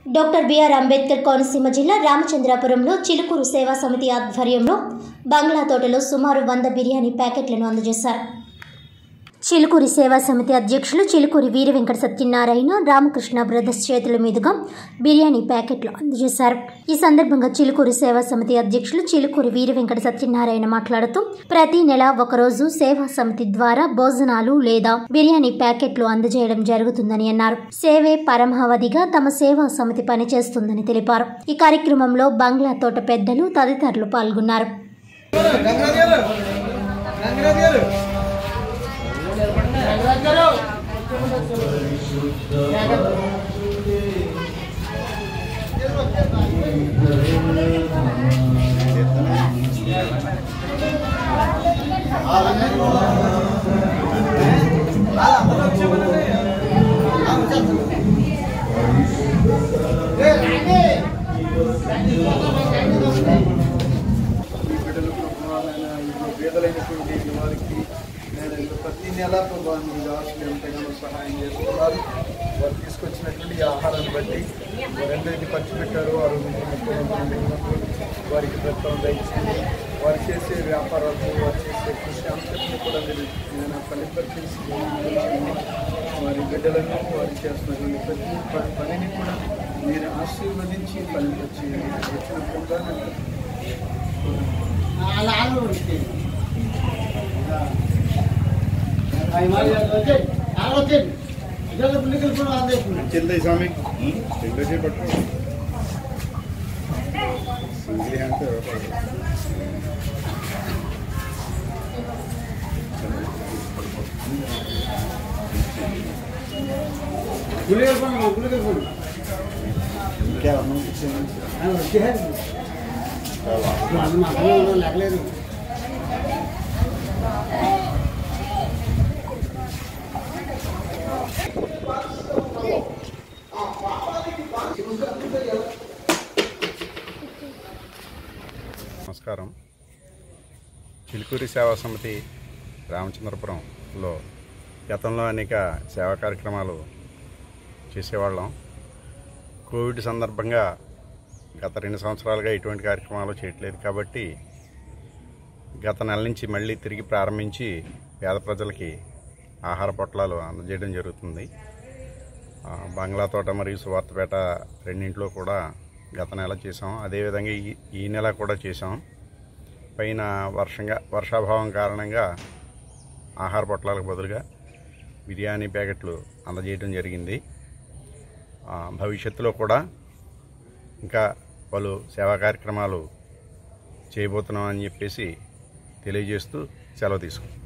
doctor BR Ambedkar Konaseema జిల్లా రామచంద్రాపురంలో చిలుకూరు సేవా సమితి ఆధ్వర్యంలో బంగ్లా తోటలో సుమారు వంద బిర్యానీ ప్యాకెట్లను అందజేశారు చిలుకూరి సేవా సమితి అధ్యక్షులు చిలుకూరి వీర వెంకట సత్యనారాయణ రామకృష్ణ బ్రదర్స్ చేతుల మీదుగా బిర్యానీ ప్యాకెట్లు అందజేశారు ఈ సందర్భంగా చిలుకూరి సేవా సమితి అధ్యక్షులు చిలుకూరి వీర వెంకట సత్యనారాయణ మాట్లాడుతూ ప్రతి నెల ఒకరోజు సేవా సమితి ద్వారా భోజనాలు లేదా బిర్యానీ ప్యాకెట్లు అందజేయడం జరుగుతుందని అన్నారు సేవే పరమావధిగా తమ సేవా సమితి పనిచేస్తుందని తెలిపారు ఈ కార్యక్రమంలో బంగ్లా తోట పెద్దలు తదితరులు పాల్గొన్నారు రంగరాజు రంగరాజు ఈ బిడ్డలకు కుమారులైన ఇంట్లో పేదలైనటువంటి వారికి నేను ప్రతి నెల ప్రభావం మీ రాష్ట్రం ఎంతగానో సహాయం చేస్తున్నారు వారు తీసుకొచ్చినటువంటి ఈ ఆహారాన్ని బట్టి వారందరికీ పంచిపెట్టారు వారు ముఖ్యమంత్రి వారికి ప్రతిఫలం దయచేయండి వారు చేసే వ్యాపారాలు వారు చేసే కృషి అంతటిని కూడా మీరు నేను ఫలింపచేసి వారి బిడ్డలను వారు చేస్తున్నటువంటి ప్రతి ప- పనిని కూడా మీరు ఆశీర్వదించి ఫలింపచేయండి వచ్చిన పొందాలని చెల్లి స్వామి చెల్లి పట్టు సింగిల్ హ్యాండ్ ఇంకా అన్నం ఇచ్చాను నమస్కారం చిలుకూరి సేవా సమితి రామచంద్రపురంలో గతంలో అనేక సేవా కార్యక్రమాలు చేసేవాళ్ళం కోవిడ్ సందర్భంగా గత రెండు సంవత్సరాలుగా ఇటువంటి కార్యక్రమాలు చేయట్లేదు కాబట్టి గత నెల నుంచి మళ్ళీ తిరిగి ప్రారంభించి పేద ప్రజలకి ఆహార పొట్లాలు అందజేయడం జరుగుతుంది ఆ, బంగ్లా తోట మరియు సువార్తపేట రెండింటిలో కూడా గత నెల చేసాం అదేవిధంగా ఈ ఈ నెల కూడా చేసాం పైన వర్షంగా వర్షాభావం కారణంగా ఆహార పొట్లాలకు బదులుగా బిర్యానీ ప్యాకెట్లు అందజేయడం జరిగింది ఆ, భవిష్యత్తులో కూడా ఇంకా పలు సేవా కార్యక్రమాలు చేయబోతున్నాం అని చెప్పేసి తెలియజేస్తూ సెలవు తీసుకుంటాం